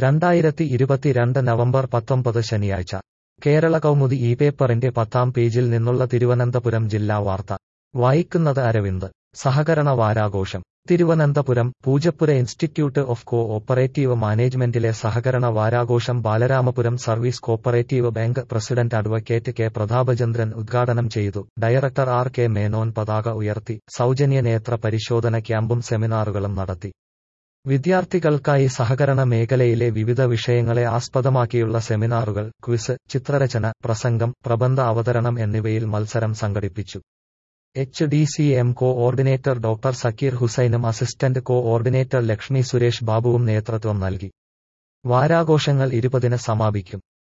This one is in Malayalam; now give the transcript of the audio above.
രണ്ടായിരത്തി ഇരുപത്തിരണ്ട് നവംബർ പത്തൊമ്പത് ശനിയാഴ്ച കേരള കൗമുദി ഈ പേപ്പറിന്റെ പത്താം പേജിൽ നിന്നുള്ള തിരുവനന്തപുരം ജില്ലാ വാർത്ത വായിക്കുന്നത് അരവിന്ദ് സഹകരണ വാരാഘോഷം Thiruvananthapuram Poojappura institute of cooperative മാനേജ്മെന്റിലെ സഹകരണ വാരാഘോഷം Balaramapuram service cooperative bank president advocate K Prathapachandran ഉദ്ഘാടനം ചെയ്തു ഡയറക്ടർ ആർ കെ മേനോൻ പതാക ഉയർത്തി സൗജന്യ നേത്ര പരിശോധന ക്യാമ്പും സെമിനാറുകളും നടത്തി വിദ്യാർത്ഥികൾക്കായി സഹകരണ മേഖലയിലെ വിവിധ വിഷയങ്ങളെ ആസ്പദമാക്കിയുള്ള സെമിനാറുകൾ ക്വിസ് ചിത്രരചന പ്രസംഗം പ്രബന്ധ അവതരണം എന്നിവയിൽ മത്സരം സംഘടിപ്പിച്ചു H D C M coordinator doctor Zakir ഹുസൈനും assistant coordinator Lakshmi Suresh ബാബുവും നേതൃത്വം നൽകി വാരാഘോഷങ്ങൾ ഇരുപതിന് സമാപിക്കും